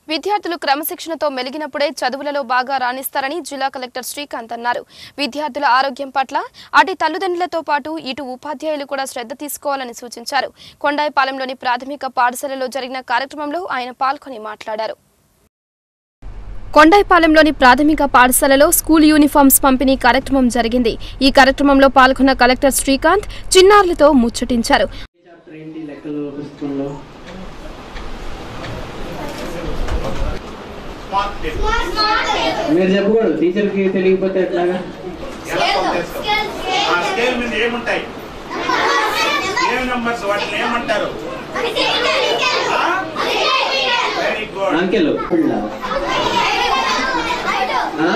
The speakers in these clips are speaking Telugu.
విద్యార్థులు క్రమశిక్షణతో మెలిగినప్పుడే చదువులలో బాగా రాణిస్తారని జిల్లా కలెక్టర్ శ్రీకాంత్ అన్నారు విద్యార్థుల ఆరోగ్యం పట్ల అటు తల్లిదండ్రులతో పాటు ఇటు ఉపాధ్యాయులు కూడా శ్రద్ధ తీసుకోవాలని సూచించారు కొండాయిపాలెంలోని ప్రాథమిక పాఠశాలలో జరిగిన కార్యక్రమంలో ఆయన పాల్గొని మాట్లాడారు కొండాయిపాలెంలోని ప్రాథమిక పాఠశాలలో స్కూల్ యూనిఫామ్స్ పంపిణీ కార్యక్రమం జరిగింది ఈ కార్యక్రమంలో పాల్గొన్న కలెక్టర్ శ్రీకాంత్ చిన్నారులతో ముచ్చటించారు చాప్టర్ ఏంటి లెక్కలు పుస్తకంలో మీరు చెప్పకూడదు టీచర్కి తెలియకపోతే ఎట్లాగా ఎలా పంపిస్తాం ఆ స్కేల్ మీద ఏముంటాయి ఏం నంబర్స్ వాటిని ఏమంటారు వెరీ గుడ్ అంకెలు ఆ?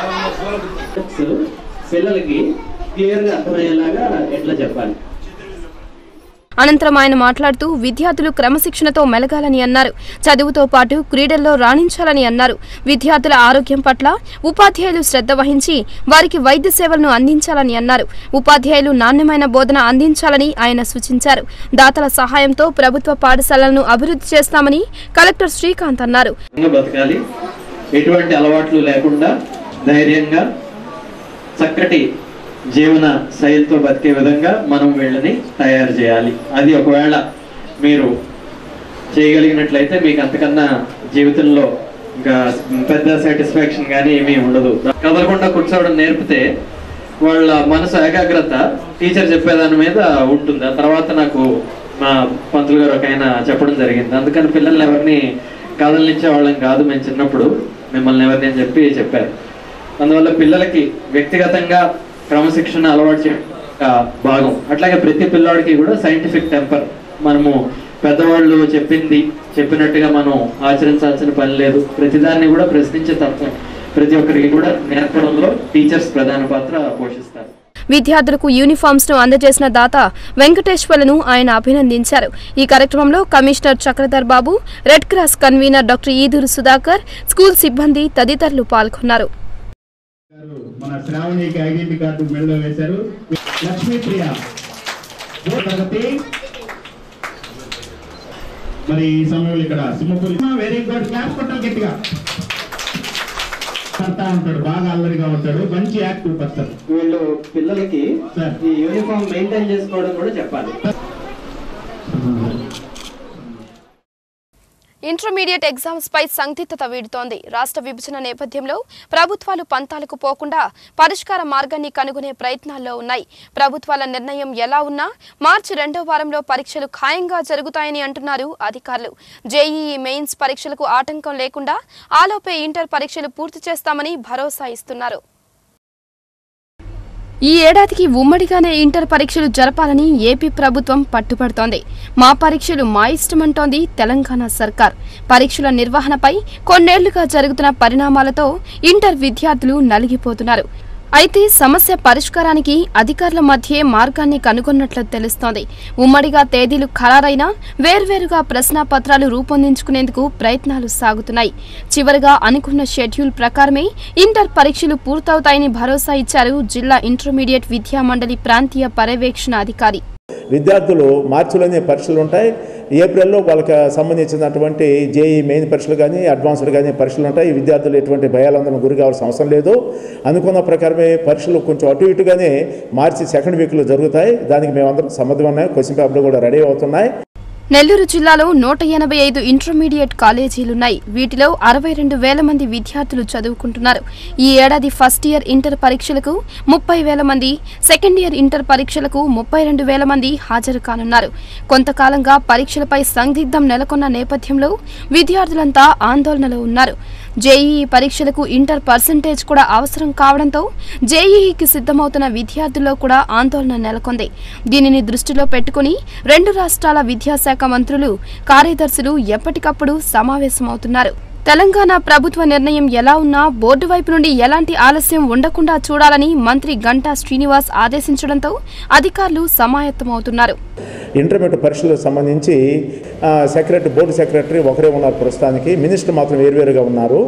పిల్లలకి క్లియర్గా అర్థమయ్యేలాగా ఎట్లా చెప్పాలి అనంతరం ఆయన మాట్లాడుతూ విద్యార్థులు క్రమశిక్షణతో మెలగాలని అన్నారు చదువుతో పాటు క్రీడల్లో రాణించాలని అన్నారు విద్యార్థుల ఆరోగ్యం పట్ల ఉపాధ్యాయులు శ్రద్ధ వహించి వారికి వైద్య సేవలను అందించాలని అన్నారు ఉపాధ్యాయులు నాణ్యమైన బోధన అందించాలని ఆయన సూచించారు దాతల సహాయంతో ప్రభుత్వ పాఠశాలలను అభివృద్ధి చేస్తామని కలెక్టర్ శ్రీకాంత్ అన్నారు ఇంకా బతకాలి ఎటువంటి అలవాట్లు లేకుండా ధైర్యంగా చక్కటి జీవన శైలితో బతికే విధంగా మనం వీళ్ళని తయారు చేయాలి అది ఒకవేళ మీరు చేయగలిగినట్లయితే మీకు అంతకన్నా జీవితంలో ఇంకా పెద్ద సాటిస్ఫాక్షన్ కానీ ఏమీ ఉండదు కదలకుండా కూర్చోవడం నేర్పితే వాళ్ళ మనసు ఏకాగ్రత టీచర్ చెప్పేదాని మీద ఉంటుంది ఆ తర్వాత నాకు మా పంతులు గారు ఒక ఆయన చెప్పడం జరిగింది అందుకని పిల్లల్ని ఎవరిని కదలనిచ్చే వాళ్ళం కాదు మేము చిన్నప్పుడు మిమ్మల్ని ఎవరిని అని చెప్పి చెప్పారు అందువల్ల పిల్లలకి వ్యక్తిగతంగా క్రమశిక్షణ అలవాటు చేయడం ఒక భాగం అట్లాగే ప్రతి పిల్లాడికి కూడా సైంటిఫిక్ టెంపర్ మనము పెద్దవాళ్ళు చెప్పింది చెప్పినట్టుగా మనం ఆచరించాల్సిన పని లేదు ప్రతిదాన్ని కూడా ప్రశ్నించే తత్వం ప్రతి ఒక్కరికి కూడా నేర్పడంలో టీచర్స్ ప్రధాన పాత్ర పోషిస్తారు విద్యార్థులకు యూనిఫామ్స్ ను అందజేసిన దాత వెంకటేశ్వర్లను ఆయన అభినందించారు ఈ కార్యక్రమంలో commissioner Chakradhar Babu red cross convener doctor ఈదూరు సుధాకర్ స్కూల్ సిబ్బంది తదితరులు పాల్గొన్నారు గారు మన శ్రావణికి ఐడెంటిటీ కార్డు మెడలో వేశారు లక్ష్మీప్రియ మూడో తరగతి మరి ఈ సమయంలో ఇక్కడ సింహపురి వెరీ గుడ్ క్లాస్ కొట్టాలి గట్టిగా అంటా ఉంటాడు బాగా అల్లరిగా ఉంటాడు మంచి యాక్టివ్ పర్సన్ వీళ్ళు పిల్లలకి సార్. ఈ యూనిఫామ్ మెయింటైన్ చేసుకోవడం కూడా చెప్పాలి ఇంటర్మీడియట్ ఎగ్జామ్స్ పై సందిగ్ధత వీడుతోంది రాష్ట్ర విభజన నేపథ్యంలో ప్రభుత్వాలు పంతాలకు పోకుండా పరిష్కార మార్గాన్ని కనుగొనే ప్రయత్నాల్లో ఉన్నాయి ప్రభుత్వాల నిర్ణయం ఎలా ఉన్నా మార్చి రెండో వారంలో పరీక్షలు ఖాయంగా జరుగుతాయని అంటున్నారు అధికారులు జేఈఈ మెయిన్స్ పరీక్షలకు ఆటంకం లేకుండా ఆలోపే ఇంటర్ పరీక్షలు పూర్తి చేస్తామని భరోసా ఇస్తున్నారు ఈ ఏడాదికి ఉమ్మడిగానే ఇంటర్ పరీక్షలు జరపాలని ఏపీ ప్రభుత్వం పట్టుపడుతోంది మా పరీక్షలు మా ఇష్టమంటోంది తెలంగాణ సర్కార్ పరీక్షల నిర్వహణపై కొన్నేళ్లుగా జరుగుతున్న పరిణామాలతో ఇంటర్ విద్యార్థులు నలిగిపోతున్నారు అయితే సమస్య పరిష్కారానికి అధికారుల మధ్యే మార్గాన్ని కనుగొన్నట్లు తెలుస్తోంది ఉమ్మడిగా తేదీలు ఖరారైనా వేర్వేరుగా ప్రశ్నాపత్రాలు రూపొందించుకునేందుకు ప్రయత్నాలు సాగుతున్నాయి చివరిగా అనుకున్న షెడ్యూల్ ప్రకారమే ఇంటర్ పరీక్షలు పూర్తవుతాయని భరోసా ఇచ్చారు జిల్లా ఇంటర్మీడియట్ విద్యా మండలి ప్రాంతీయ పర్యవేక్షణ అధికారి విద్యార్థులు మార్చిలోనే పరీక్షలు ఉంటాయి ఏప్రిల్లో వాళ్ళకి సంబంధించినటువంటి జేఈ మెయిన్ పరీక్షలు కానీ అడ్వాన్స్డ్ కానీ పరీక్షలు ఉంటాయి ఈ విద్యార్థులు ఎటువంటి భయాలందరం గురి కావాల్సిన అవసరం లేదు అనుకున్న ప్రకారమే పరీక్షలు కొంచెం అటు ఇటుగానే మార్చి సెకండ్ వీక్లో జరుగుతాయి దానికి మేమందరం సమ్మతం ఉన్నాయి క్వశ్చన్ పేపర్లు కూడా రెడీ అవుతున్నాయి నెల్లూరు జిల్లాలో నూట ఎనభై ఐదు ఇంటర్మీడియట్ కాలేజీలున్నాయి వీటిలో అరవై రెండు వేల మంది విద్యార్థులు చదువుకుంటున్నారు ఈ ఏడాది ఫస్ట్ ఇయర్ ఇంటర్ పరీక్షలకు ముప్పై వేల మంది సెకండ్ ఇయర్ ఇంటర్ పరీక్షలకు ముప్పై రెండు వేల మంది హాజరు కానున్నారు కొంతకాలంగా పరీక్షలపై సందిగ్ధం నెలకొన్న నేపథ్యంలో విద్యార్థులంతా ఆందోళనలో ఉన్నారు జేఈఈ పరీక్షలకు ఇంటర్ పర్సంటేజ్ కూడా అవసరం కావడంతో జేఈఈకి సిద్ధమవుతున్న విద్యార్థుల్లో కూడా ఆందోళన నెలకొంది దీనిని దృష్టిలో పెట్టుకుని రెండు రాష్ట్రాల విద్యాశాఖ మంత్రులు కార్యదర్శులు ఎప్పటికప్పుడు సమావేశమవుతున్నారు తెలంగాణ ప్రభుత్వ నిర్ణయం ఎలా ఉన్నా బోర్డు వైపు నుండి ఎలాంటి ఆలస్యం ఉండకుండా చూడాలని మంత్రి గంటా శ్రీనివాస్ ఆదేశించడంతో అధికారులు సమాయత్తమవుతున్నారు ఇంటర్మీడియట్ పరీక్షలకు సంబంధించి ఆ, సెక్రటరీ బోర్డు సెక్రటరీ ఒకరే ఉన్నారు ప్రస్తుతానికి మినిస్టర్ మాత్రం వేరువేరుగా ఉన్నారు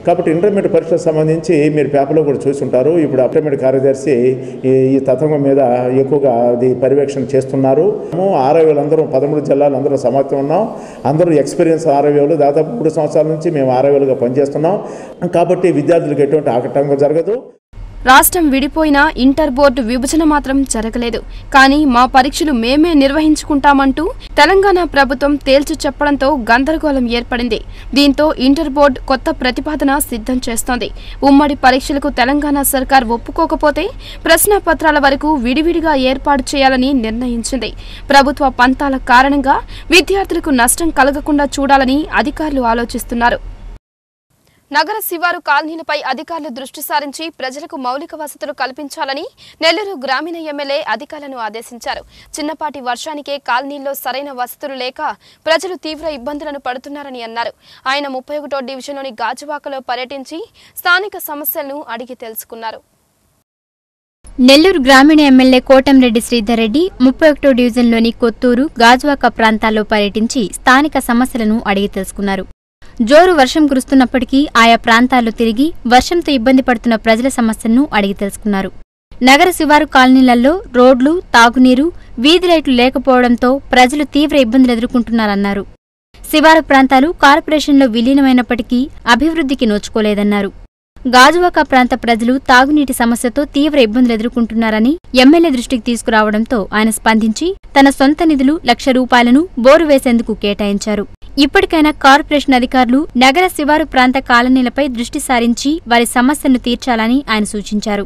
కాబట్టి ఇంటర్మీడియట్ పరీక్షలకు సంబంధించి మీరు పేపర్లో కూడా చూసుంటారు ఇప్పుడు ఇంటర్మీడియట్ కార్యదర్శి ఈ ఈ తతంగం మీద ఎక్కువగా అది పర్యవేక్షణ చేస్తున్నారు మేము ఆర్ఐఓలు అందరం పదమూడు జిల్లాలు అందరూ సమాప్తం ఉన్నాం అందరూ ఎక్స్పీరియన్స్ ఆర్ఐఓలు దాదాపు మూడు సంవత్సరాల నుంచి మేము ఆర్ఐఓలుగా పనిచేస్తున్నాం కాబట్టి విద్యార్థులకు ఎటువంటి ఆకటంకం జరగదు రాష్ట్రం విడిపోయినా ఇంటర్ బోర్డు విభజన మాత్రం జరగలేదు కానీ మా పరీక్షలు మేమే నిర్వహించుకుంటామంటూ తెలంగాణ ప్రభుత్వం తేల్చి చెప్పడంతో గందరగోళం ఏర్పడింది దీంతో ఇంటర్ బోర్డు కొత్త ప్రతిపాదన సిద్ధం చేస్తోంది ఉమ్మడి పరీక్షలకు తెలంగాణ సర్కార్ ఒప్పుకోకపోతే ప్రశ్నాపత్రాల వరకు విడివిడిగా ఏర్పాటు చేయాలని నిర్ణయించింది ప్రభుత్వ పంతాల కారణంగా విద్యార్థులకు నష్టం కలగకుండా చూడాలని అధికారులు ఆలోచిస్తున్నారు నగర శివారు కాలనీలపై అధికారులు దృష్టి సారించి ప్రజలకు మౌలిక వసతులు కల్పించాలని నెల్లూరు గ్రామీణ ఎమ్మెల్యే అధికారులను ఆదేశించారు చిన్నపాటి వర్షానికే కాలనీల్లో సరైన వసతులు లేక ప్రజలు తీవ్ర ఇబ్బందులను పడుతున్నారని అన్నారు ఆయన ముప్పై ఒకటో డివిజన్లోని గాజువాకలో పర్యటించి స్థానిక సమస్యలను అడిగి తెలుసుకున్నారు నెల్లూరు గ్రామీణ ఎమ్మెల్యే కోటంరెడ్డి శ్రీధర్ రెడ్డి ముప్పై ఒకటో డివిజన్లోని కొత్తూరు గాజువాక ప్రాంతాల్లో పర్యటించి స్థానిక సమస్యలను అడిగి తెలుసుకున్నారు జోరు వర్షం కురుస్తున్నప్పటికీ ఆయా ప్రాంతాల్లో తిరిగి వర్షంతో ఇబ్బంది పడుతున్న ప్రజల సమస్యలను అడిగి తెలుసుకున్నారు నగర శివారు కాలనీలలో రోడ్లు తాగునీరు వీధి లైట్లు లేకపోవడంతో ప్రజలు తీవ్ర ఇబ్బందులు ఎదుర్కొంటున్నారన్నారు శివారు ప్రాంతాలు కార్పొరేషన్లో విలీనమైనప్పటికీ అభివృద్ధికి నోచుకోలేదన్నారు గాజువాక ప్రాంత ప్రజలు తాగునీటి సమస్యతో తీవ్ర ఇబ్బందులు ఎదుర్కొంటున్నారని ఎమ్మెల్యే దృష్టికి తీసుకురావడంతో ఆయన స్పందించి తన సొంత నిధులు లక్ష రూపాయలను బోరు వేసేందుకు కేటాయించారు ఇప్పటికైనా కార్పొరేషన్ అధికారులు నగర శివారు ప్రాంత కాలనీలపై దృష్టి సారించి వారి సమస్యలను తీర్చాలని ఆయన సూచించారు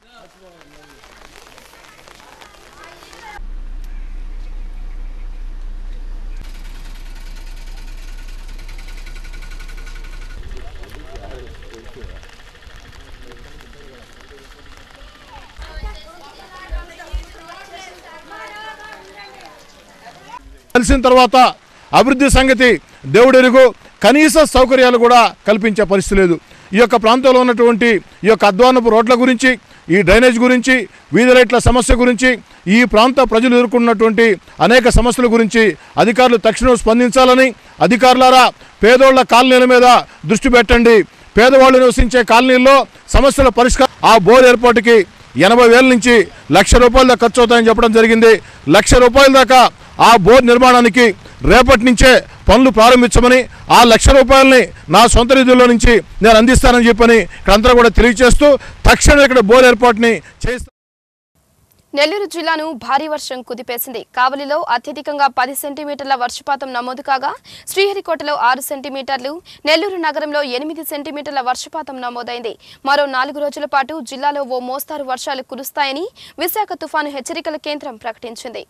కలిసిన తర్వాత అభివృద్ధి సంగతి దేవుడెరుగు కనీస సౌకర్యాలు కూడా కల్పించే పరిస్థితి లేదు ఈ యొక్క ప్రాంతంలో ఉన్నటువంటి ఈ యొక్క అధ్వానపు రోడ్ల గురించి ఈ డ్రైనేజ్ గురించి వీధి లైట్ల సమస్య గురించి ఈ ప్రాంత ప్రజలు ఎదుర్కొన్నటువంటి అనేక సమస్యల గురించి అధికారులు తక్షణం స్పందించాలని అధికారులారా పేదోళ్ల కాలనీల మీద దృష్టి పెట్టండి పేదవాళ్ళు నివసించే కాలనీల్లో సమస్యల పరిష్కారం ఆ బోర్ ఏర్పాటుకి ఎనభై వేల నుంచి లక్ష రూపాయల దాకా ఖర్చు అవుతాయని చెప్పడం జరిగింది లక్ష రూపాయల దాకా ఆ బోర్ నిర్మాణానికి రేపటి నుంచే పనులు ప్రారంభించమని ఆ లక్ష రూపాయలని నా సొంత నిధుల్లో నుంచి నేను అందిస్తానని చెప్పని ఇక్కడంతా కూడా తెలియజేస్తూ తక్షణం ఇక్కడ బోర్ ఏర్పాటుని చేస్తా నెల్లూరు జిల్లాను భారీ వర్షం కుదిపేసింది కావలిలో అత్యధికంగా పది సెంటీమీటర్ల వర్షపాతం నమోదు కాగా శ్రీహరికోటలో ఆరు సెంటీమీటర్లు నెల్లూరు నగరంలో ఎనిమిది సెంటీమీటర్ల వర్షపాతం నమోదైంది మరో నాలుగు రోజుల పాటు జిల్లాలో ఓ మోస్తారు వర్షాలు కురుస్తాయని విశాఖ తుఫాను హెచ్చరికల కేంద్రం ప్రకటించింది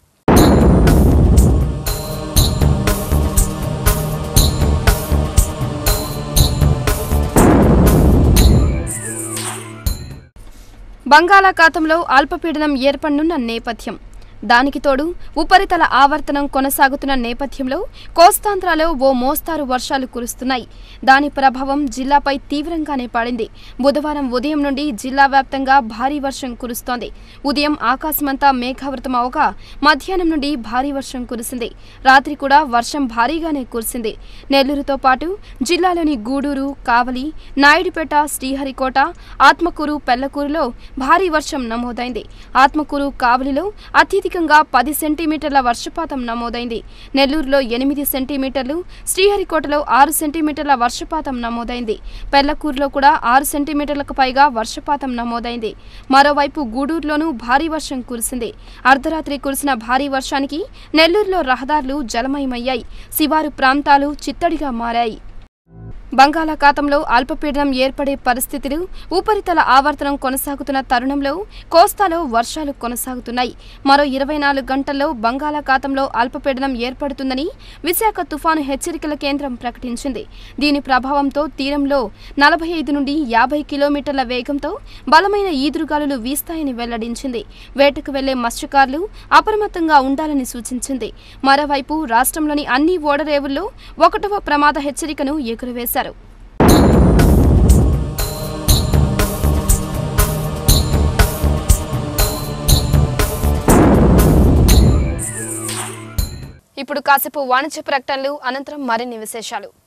బంగాళాఖాతంలో అల్పపీడనం ఏర్పడనున్న నేపథ్యం దానికి తోడు ఉపరితల ఆవర్తనం కొనసాగుతున్న నేపథ్యంలో కోస్తాంధ్రలో ఓ మోస్తారు వర్షాలు కురుస్తున్నాయి దాని ప్రభావం జిల్లాపై తీవ్రంగానే పడింది బుధవారం ఉదయం నుండి జిల్లా వ్యాప్తంగా భారీ వర్షం కురుస్తోంది ఉదయం ఆకాశమంతా మేఘావృతం అవగా మధ్యాహ్నం నుండి భారీ వర్షం కురిసింది రాత్రి కూడా వర్షం భారీగానే కురిసింది నెల్లూరుతో పాటు జిల్లాలోని గూడూరు కావలి నాయుడుపేట శ్రీహరికోట ఆత్మకూరు పెళ్లకూరులో భారీ వర్షం నమోదైంది ఆత్మకూరు కావలిలో అత్యధికంగా పది సెంటీమీటర్ల వర్షపాతం నమోదైంది నెల్లూరులో ఎనిమిది సెంటీమీటర్లు శ్రీహరికోటలో ఆరు సెంటీమీటర్ల వర్షపాతం నమోదైంది పెళ్లకూరులో కూడా ఆరు సెంటీమీటర్లకు పైగా వర్షపాతం నమోదైంది మరోవైపు గూడూరులోనూ భారీ వర్షం కురిసింది అర్ధరాత్రి కురిసిన భారీ వర్షానికి నెల్లూరులో రహదారులు జలమయమయ్యాయి శివారు ప్రాంతాలు చిత్తడిగా మారాయి బంగాళాఖాతంలో అల్పపీడనం ఏర్పడే పరిస్థితులు ఉపరితల ఆవర్తనం కొనసాగుతున్న తరుణంలో కోస్తాలో వర్షాలు కొనసాగుతున్నాయి మరో ఇరవై నాలుగు గంటల్లో బంగాళాఖాతంలో అల్పపీడనం ఏర్పడుతుందని విశాఖ తుఫాను హెచ్చరికల కేంద్రం ప్రకటించింది దీని ప్రభావంతో తీరంలో నలభై ఐదు నుండి యాభై కిలోమీటర్ల వేగంతో బలమైన ఈదురుగాలులు వీస్తాయని వెల్లడించింది వేటకు వెళ్లే మత్స్యకారులు అప్రమత్తంగా ఉండాలని సూచించింది మరోవైపు రాష్ట్రంలోని అన్ని ఓడరేవుల్లో ఒకటవ ప్రమాద హెచ్చరికను ఎగురవేశారు ఇప్పుడు కాసేపు వాణిజ్య ప్రకటనలు అనంతరం మరిన్ని విశేషాలు